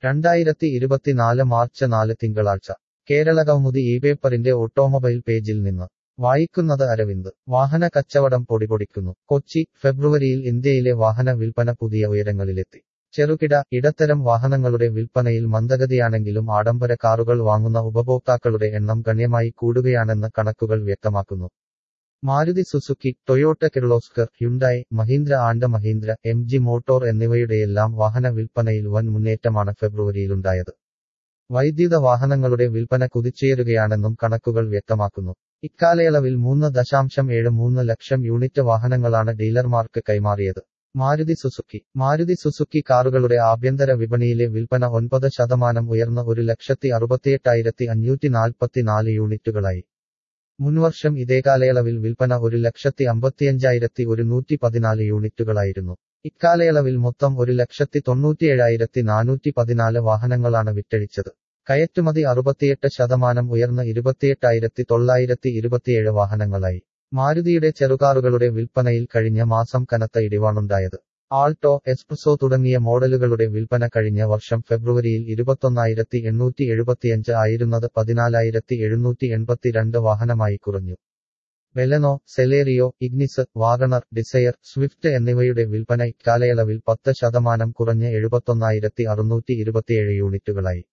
രണ്ടായിരത്തി ഇരുപത്തിനാല് മാർച്ച് നാല് തിങ്കളാഴ്ച കേരള കൗമുദി ഈ പേപ്പറിന്റെ ഓട്ടോമൊബൈൽ പേജിൽ നിന്ന് വായിക്കുന്നത് അരവിന്ദ് വാഹന കച്ചവടം പൊടിപൊടിക്കുന്നു കൊച്ചി ഫെബ്രുവരിയിൽ ഇന്ത്യയിലെ വാഹന വിൽപ്പന പുതിയ ഉയരങ്ങളിലെത്തി ചെറുകിട ഇടത്തരം വാഹനങ്ങളുടെ വിൽപ്പനയിൽ മന്ദഗതിയാണെങ്കിലും ആഡംബര കാറുകൾ വാങ്ങുന്ന ഉപഭോക്താക്കളുടെ എണ്ണം ഗണ്യമായി കൂടുകയാണെന്ന് കണക്കുകൾ വ്യക്തമാക്കുന്നു Maruti Suzuki Toyota Kirloskar Hyundai Mahindra and Mahindra M G motor എന്നിവയുടെയെല്ലാം വാഹന വിൽപ്പനയിൽ വൻ മുന്നേറ്റമാണ് ഫെബ്രുവരിയിലുണ്ടായത് വൈദ്യുത വാഹനങ്ങളുടെ വിൽപ്പന കുതിച്ചുയരുകയാണെന്നും കണക്കുകൾ വ്യക്തമാക്കുന്നു ഇക്കാലയളവിൽ മൂന്ന് ദശാംശം ഏഴ് മൂന്ന് ലക്ഷം യൂണിറ്റ് വാഹനങ്ങളാണ് ഡീലർമാർക്ക് കൈമാറിയത് മാരുതി സുസുക്കി മാരുതി സുസുക്കി കാറുകളുടെ ആഭ്യന്തര വിപണിയിലെ വിൽപ്പന ഒൻപത് ശതമാനം ഉയർന്ന ഒരു ലക്ഷത്തി അറുപത്തിയെട്ടായിരത്തി അഞ്ഞൂറ്റി നാൽപ്പത്തിനാല് യൂണിറ്റുകളായി മുൻവർഷം ഇതേ കാലയളവിൽ വിൽപ്പന ഒരു ലക്ഷത്തി അമ്പത്തിയഞ്ചായിരത്തി ഒരുന്നൂറ്റി പതിനാല് യൂണിറ്റുകളായിരുന്നു ഇക്കാലയളവിൽ മൊത്തം ഒരു ലക്ഷത്തി തൊണ്ണൂറ്റിയേഴായിരത്തി നാനൂറ്റി പതിനാല് വാഹനങ്ങളാണ് വിറ്റഴിച്ചത് കയറ്റുമതി അറുപത്തിയെട്ട് ശതമാനം ഉയർന്ന് ഇരുപത്തിയെട്ടായിരത്തി തൊള്ളായിരത്തി ഇരുപത്തിയേഴ് വാഹനങ്ങളായി മാരുതിയുടെ ചെറുകാറുകളുടെ വിൽപ്പനയിൽ കഴിഞ്ഞ മാസം കനത്ത ഇടിവാണുണ്ടായത് ആൾട്ടോ എസ്പ്രസോ തുടങ്ങിയ മോഡലുകളുടെ വിൽപ്പന കഴിഞ്ഞ വർഷം ഫെബ്രുവരിയിൽ ഇരുപത്തൊന്നായിരത്തി എണ്ണൂറ്റി എഴുപത്തിയഞ്ച് ആയിരുന്നത് പതിനാലായിരത്തി എഴുന്നൂറ്റി എൺപത്തിരണ്ട് വാഹനമായി കുറഞ്ഞു Baleno Celerio Ignis WagonR Dzire Swift എന്നിവയുടെ വിൽപ്പന ഇക്കാലയളവിൽ പത്ത് ശതമാനം കുറഞ്ഞ് എഴുപത്തൊന്നായിരത്തി അറുന്നൂറ്റി ഇരുപത്തിയേഴ് യൂണിറ്റുകളായി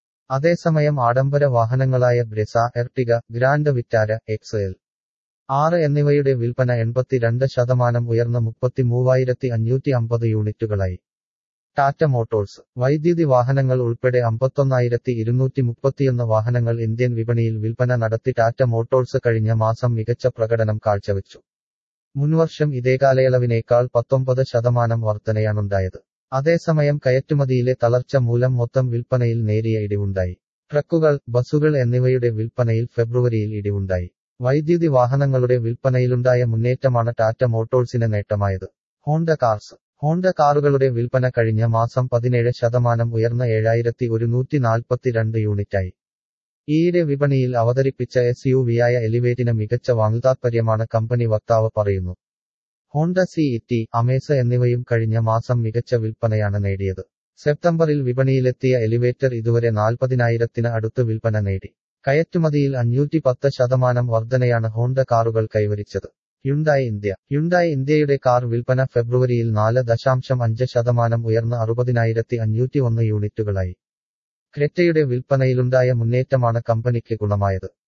അതേസമയം ആഡംബര വാഹനങ്ങളായ Brezza Ertiga Grand Vitara X L ആറ് എന്നിവയുടെ വിൽപ്പന എൺപത്തിരണ്ട് ശതമാനം ഉയർന്ന് മുപ്പത്തി മൂവായിരത്തി അഞ്ഞൂറ്റി അമ്പത് യൂണിറ്റുകളായി ടാറ്റ മോട്ടോഴ്സ് വൈദ്യുതി വാഹനങ്ങൾ ഉൾപ്പെടെ അമ്പത്തൊന്നായിരത്തി ഇരുന്നൂറ്റി മുപ്പത്തിയൊന്ന് വാഹനങ്ങൾ ഇന്ത്യൻ വിപണിയിൽ വിൽപ്പന നടത്തി ടാറ്റ മോട്ടോഴ്സ് കഴിഞ്ഞ മാസം മികച്ച പ്രകടനം കാഴ്ചവെച്ചു മുൻവർഷം ഇതേ കാലയളവിനേക്കാൾ പത്തൊമ്പത് ശതമാനം വർധനയാണുണ്ടായത് അതേസമയം കയറ്റുമതിയിലെ തളർച്ച മൂലം മൊത്തം വിൽപ്പനയിൽ നേരിയ ഇടിവുണ്ടായി ട്രക്കുകൾ ബസുകൾ എന്നിവയുടെ വിൽപ്പനയിൽ ഫെബ്രുവരിയിൽ ഇടിവുണ്ടായി വൈദ്യുതി വാഹനങ്ങളുടെ വിൽപ്പനയിലുണ്ടായ മുന്നേറ്റമാണ് ടാറ്റ മോട്ടോഴ്സിന് നേട്ടമായത് ഹോണ്ട കാർസ് ഹോണ്ട കാറുകളുടെ വിൽപ്പന കഴിഞ്ഞ മാസം പതിനേഴ് ശതമാനം ഉയർന്ന ഏഴായിരത്തി ഒരുന്നൂറ്റി നാൽപ്പത്തിരണ്ട് യൂണിറ്റായി ഈയിടെ വിപണിയിൽ അവതരിപ്പിച്ച എസ് യു വിയായ എലിവേറ്റിന് മികച്ച വാങ്ങുതാത്പര്യമാണ് കമ്പനി വക്താവ് പറയുന്നു ഹോണ്ട സി ഇറ്റി അമേസ എന്നിവയും കഴിഞ്ഞ മാസം മികച്ച വിൽപ്പനയാണ് നേടിയത് സെപ്റ്റംബറിൽ വിപണിയിലെത്തിയ എലിവേറ്റർ ഇതുവരെ നാൽപ്പതിനായിരത്തിന് അടുത്ത് വിൽപ്പന നേടി കയറ്റുമതിയിൽ അഞ്ഞൂറ്റി പത്ത് ശതമാനം വർധനയാണ് ഹോണ്ട കാറുകൾ കൈവരിച്ചത് ഹ്യുണ്ടായി ഇന്ത്യ ഹ്യുണ്ടായി ഇന്ത്യയുടെ കാർ വിൽപ്പന ഫെബ്രുവരിയിൽ നാല് ദശാംശം അഞ്ച് ശതമാനം ഉയർന്ന് അറുപതിനായിരത്തി അഞ്ഞൂറ്റി ഒന്ന് യൂണിറ്റുകളായി ക്രെറ്റയുടെ വിൽപ്പനയിലുണ്ടായ മുന്നേറ്റമാണ് കമ്പനിക്ക് ഗുണമായത്